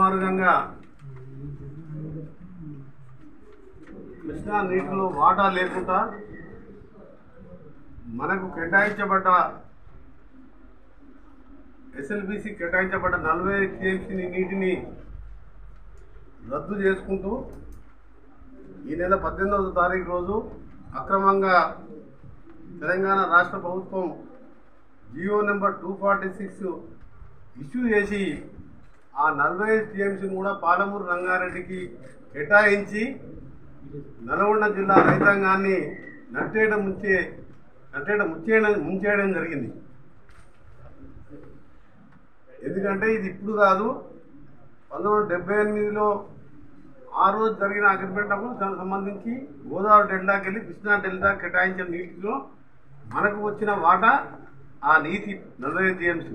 దుర్మార్గంగా కృష్ణా నీటిలో వాటా లేకుండా మనకు కేటాయించబడ్డ ఎస్ఎల్బిసి కేటాయించబడ్డ నలభై టీఎంసీ నీటిని రద్దు చేసుకుంటూ ఈ నెల పద్దెనిమిదవ తారీఖు రోజు అక్రమంగా తెలంగాణ రాష్ట్ర ప్రభుత్వం GO number two forty six issue చేసి ఆ నలభై టీఎంసీని కూడా పాలమూరు రంగారెడ్డికి కేటాయించి నల్గొండ జిల్లా రైతాంగాన్ని నట్టేట ముంచే నట్టేట ముంచేయడం ముంచేయడం జరిగింది ఎందుకంటే ఇది ఇప్పుడు కాదు పంతొమ్మిది వందల డెబ్బై ఎనిమిదిలో ఆ రోజు జరిగిన అగ్రిమెంట్ అప్పుడు దానికి సంబంధించి గోదావరి డెల్టాకి వెళ్ళి కృష్ణా డెల్టా కేటాయించిన నీటిలో మనకు వచ్చిన వాటా ఆ నీటి నలభై టీఎంసీ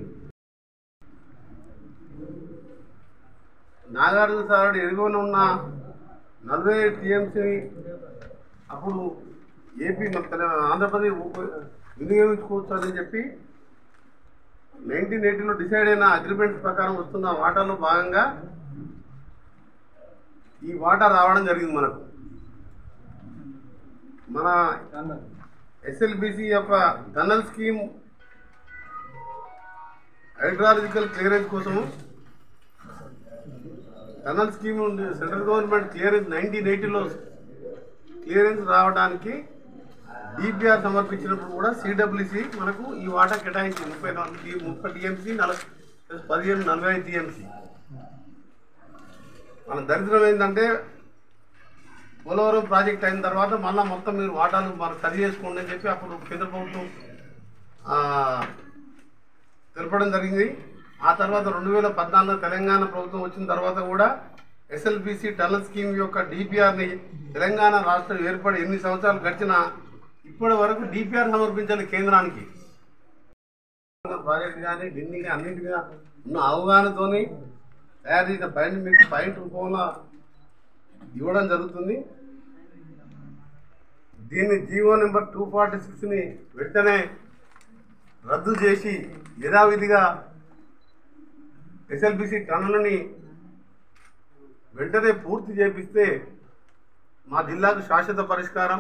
నాగార్జున సాగర్ ఎరుగోన ఉన్న నలభై టీఎంసీ అప్పుడు ఏపీ మన తెలంగాణ ఆంధ్రప్రదేశ్ ఉప- వినియోగించుకోవచ్చు అని చెప్పి నైన్టీన్ ఎయిటీలో డిసైడ్ అయిన అగ్రిమెంట్స్ ప్రకారం వస్తున్న వాటాలో భాగంగా ఈ వాటా రావడం జరిగింది మనకు మన ఎస్ఎల్బిసి యొక్క టనల్ స్కీమ్ హైడ్రాలజికల్ క్లియరెన్స్ కోసము టనల్ స్కీమ్ ఉంది. సెంట్రల్ గవర్నమెంట్ క్లియరెన్స్ నైన్టీన్ ఎయిటీలో క్లియరెన్స్ రావడానికి డిపిఆర్ సమర్పించినప్పుడు కూడా సిడబ్ల్యూసి మనకు ఈ వాటా కేటాయించింది ముప్పై నాలుగు టీ- ముప్పై టీఎంసీ నలభై ప్లస్ పదిహేను నలభై ఐదు టీఎంసీ మన దరిద్రం ఏంటంటే పోలవరం ప్రాజెక్ట్ అయిన తర్వాత మళ్ళీ మొత్తం మీరు వాటాలు మనకు సరి చేసుకోండి అని చెప్పి అప్పుడు కేంద్ర ప్రభుత్వం ఆ, తెలపడం జరిగింది ఆ తర్వాత రెండు వేల పద్నాలుగులో తెలంగాణ ప్రభుత్వం వచ్చిన తర్వాత కూడా ఎస్ఎల్బిసి టనల్ స్కీమ్ యొక్క డిపిఆర్ని తెలంగాణ రాష్ట్రం ఏర్పడి ఎనిమిది సంవత్సరాలు గడిచిన ఇప్పటి వరకు డిపిఆర్ సమర్పించాలి కేంద్రానికి ప్రాజెక్ట్ కానీ ఢిల్లీ కానీ అన్నింటి మీద ఉన్న అవగాహనతోని తయారు చేసిన పైన మీకు పాయింట్ రూపంలో ఇవ్వడం జరుగుతుంది దీన్ని జీవో నెంబర్ టూ ఫార్టీ సిక్స్ని వెంటనే రద్దు చేసి యథావిధిగా ఎస్ఎల్బిసి టన్నులని వెంటనే పూర్తి చేపిస్తే మా జిల్లాకు శాశ్వత పరిష్కారం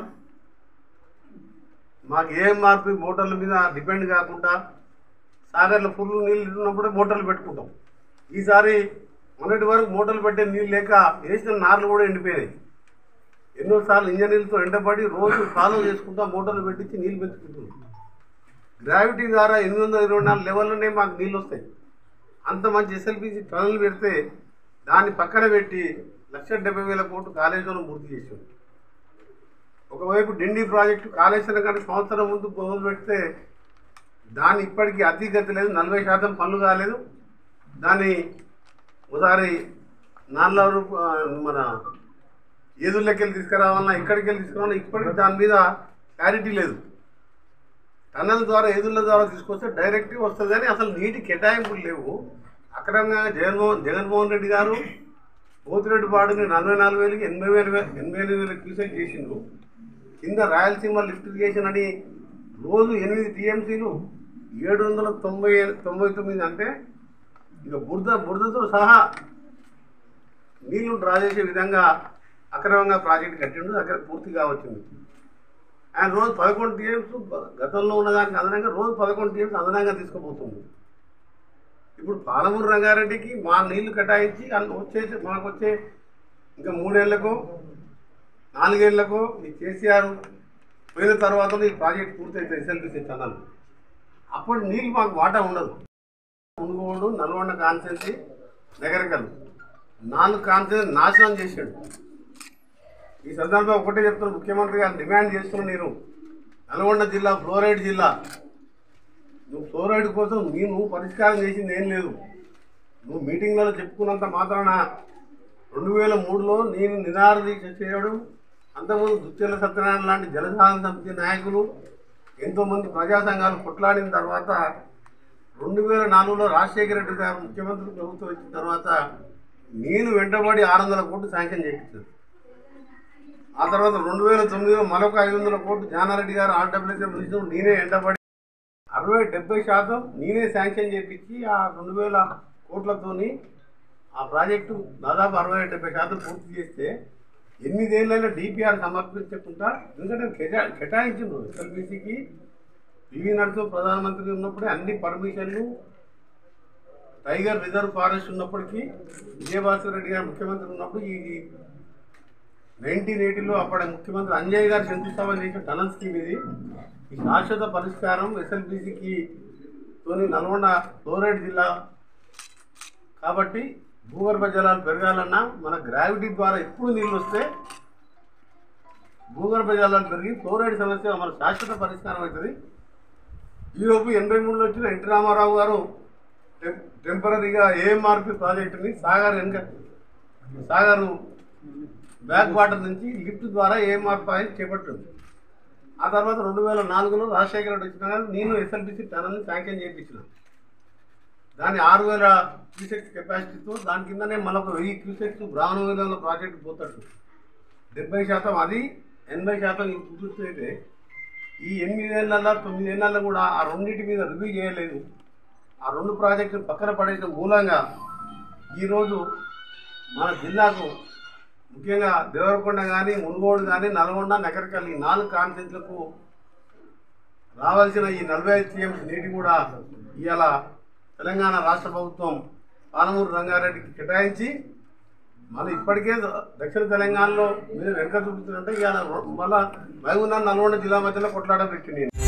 మాకు ఏఎంఆర్పి మోటార్ల మీద డిపెండ్ కాకుండా సాగర్లో ఫుల్ నీళ్ళు ఉన్నప్పుడే మోటార్లు పెట్టుకుంటాం ఈసారి మొన్నటి వరకు మోటార్లు పెట్టే నీళ్ళు లేక వేసిన నార్లు కూడా ఎండిపోయినాయి ఎన్నోసార్లు ఇంజనీర్లతో ఎండబడి రోజు ఫాలో చేసుకుంటా మోటార్లు పెట్టించి నీళ్ళు పెంచుకుంటున్నాం గ్రావిటీ ద్వారా ఎనిమిది వందల ఇరవై నాలుగు లెవెల్లోనే మాకు నీళ్ళు వస్తాయి అంత మంచి ఎస్ఎల్పిసి టనల్ పెడితే దాన్ని పక్కన పెట్టి లక్ష డెబ్బై వేల కోట్లు కాళేశ్వరం పూర్తి చేసాం ఒకవైపు డిండి ప్రాజెక్టు కాళేశ్వరం కంటే సంవత్సరం ముందు మొదలు పెడితే దాన్ని ఇప్పటికీ అతిగతి లేదు నలభై శాతం పనులు కాలేదు దాన్ని ఒకసారి నాలుగు మన ఏదుల్లోకి వెళ్ళి తీసుకురావాలన్నా ఇక్కడికి వెళ్ళి తీసుకురావాలన్నా ఇప్పటికి దాని మీద క్లారిటీ లేదు టన్నల్ ద్వారా ఏదుల ద్వారా తీసుకొస్తే డైరెక్ట్గా వస్తుంది కానీ అసలు నీటి కేటాయింపులు లేవు అక్రమంగా జగన్మోహన్ జగన్మోహన్ రెడ్డి గారు పోతిరెడ్డి పాడుని నలభై నాలుగు వేలకి ఎనభై వేలు ఎనభై ఎనిమిది వేల క్యూసెక్ చేసిండు కింద రాయలసీమ లిఫ్ట్ ఇరిగేషన్ అని రోజు ఎనిమిది టీఎంసీలు ఏడు వందల తొంభై తొంభై తొమ్మిది అంటే ఇక బురద బురదతో సహా నీళ్లు డ్రా చేసే విధంగా అక్రమంగా ప్రాజెక్ట్ కట్టిండు అక్కడ పూర్తిగా వచ్చింది ఆయన రోజు పదకొండు టీఎంస్ గతంలో ఉన్నదానికి అదనంగా రోజు పదకొండు టీఎంస్ అదనంగా తీసుకుపోతుంది ఇప్పుడు పాలమూరు రంగారెడ్డికి మా నీళ్లు కటాయించి అన్ని వచ్చేసి మాకు వచ్చే ఇంకా మూడేళ్లకు నాలుగేళ్లకు ఈ కేసీఆర్ పోయిన తర్వాత ఈ ప్రాజెక్ట్ పూర్తయితే ఎస్ఎల్బిసి ఛానల్ అప్పుడు నీళ్ళు మాకు వాటా ఉండదు మునుగోడు నల్గొండ కాన్సెన్సీ నగరికల్ నాలుగు కాన్సెన్స్ నాశనం చేశాడు ఈ సందర్భంగా ఒకటే చెప్తున్నా ముఖ్యమంత్రి గారు డిమాండ్ చేస్తున్నా నేను నల్గొండ జిల్లా ఫ్లోరైడ్ జిల్లా నువ్వు ఫ్లోరైడ్ కోసం నీ నువ్వు పరిష్కారం చేసింది ఏం లేదు నువ్వు మీటింగ్లలో చెప్పుకున్నంత మాత్రాన రెండు వేల మూడులో నేను నిరాహార దీక్ష చేయడం అంతకుముందు దుశ్చల సత్యనారాయణ లాంటి జలసాధన సమితి నాయకులు ఎంతోమంది ప్రజా సంఘాలు కొట్లాడిన తర్వాత రెండు వేల నాలుగులో రాజశేఖర రెడ్డి గారు ముఖ్యమంత్రి ప్రభుత్వం వచ్చిన తర్వాత నేను వెంటబడి ఆరు వందల కోట్లు శాంక్షన్ చేయించాను ఆ తర్వాత రెండు వేల తొమ్మిదిలో మరొక ఐదు వందల కోట్లు జానారెడ్డి గారు ఆర్డబ్ల్యూసీ మినిస్టర్ నేనే వెంటబడి అరవై డెబ్బై శాతం నేనే శాంక్షన్ చేయించి ఆ రెండు వేల కోట్లతోని ఆ ప్రాజెక్టు దాదాపు అరవై డెబ్బై శాతం పూర్తి చేస్తే ఎనిమిదేళ్ళైనా డిపిఆర్ సమర్పించకుండా ఎందుకంటే కేటా- కేటాయించిండ్రు ఎస్ఎల్బీసీకి పివి నరసింహ ప్రధానమంత్రి ఉన్నప్పుడే అన్ని పర్మిషన్లు టైగర్ రిజర్వ్ ఫారెస్ట్ ఉన్నప్పటికీ విజయభాస్కర్ రెడ్డి గారు ముఖ్యమంత్రి ఉన్నప్పుడు ఈ నైన్టీన్ ఎయిటీలో అప్పటి ముఖ్యమంత్రి అంజయ్ గారు శంకుస్థాపన చేసిన టనల్ స్కీమ్ ఇది ఈ శాశ్వత పరిష్కారం ఎస్ఎల్బీసీకి తోని నల్గొండ ఫ్లోరైడ్ జిల్లా కాబట్టి భూగర్భ జలాలు పెరగాలన్నా మన గ్రావిటీ ద్వారా ఎప్పుడు నీళ్ళు వస్తే భూగర్భ జలాలు పెరిగి ఫ్లోరైడ్ సమస్య మన శాశ్వత పరిష్కారం అవుతుంది ఈలోపు ఎనభై మూడులో వచ్చిన ఎన్టీ రామారావు గారు టెం- టెంపరీగా ఏఎంఆర్పి ప్రాజెక్టుని సాగర్ వెనుక సాగర్ బ్యాక్ వాటర్ నుంచి లిఫ్ట్ ద్వారా ఏఎంఆర్ ప్రాజెక్ట్ చేపట్టింది ఆ తర్వాత రెండు వేల నాలుగులో రాజశేఖర రెడ్డి వచ్చిన కానీ నేను ఎస్ఎల్బిసి టనల్ని శాంక్షన్ చేయించిన దాని ఆరు వేల క్యూసెక్స్ కెపాసిటీతో దాని కిందనే మళ్ళీ ఒక వెయ్యి క్యూసెక్స్ బ్రాహ్మణవేలంలో ప్రాజెక్ట్ పోతాడు డెబ్బై శాతం అది ఎనభై శాతం ఇది కుదురుతుంటే ఈ ఎనిమిదేళ్ళల్లో తొమ్మిదేళ్ళల్లో కూడా ఆ రెండింటి మీద రివ్యూ చేయలేదు ఆ రెండు ప్రాజెక్టులు పక్కన పడేసిన మూలంగా ఈరోజు మన జిల్లాకు ముఖ్యంగా దేవరకొండ కానీ మునుగోడు కానీ నల్గొండ నగరకల్ ఈ నాలుగు కాన్ఫరెన్స్లకు రావాల్సిన ఈ నలభై ఐదు టీఎంసీ నీటి కూడా ఇవాళ తెలంగాణ రాష్ట్ర ప్రభుత్వం పాలమూరు రంగారెడ్డికి కేటాయించి మళ్ళీ ఇప్పటికే దక్షిణ తెలంగాణలో మీద వెనక చూపుతుంటే ఇవాళ మళ్ళా మహబూబ్నగర్ నల్గొండ జిల్లా మధ్యలో కొట్లాడ పెట్టింది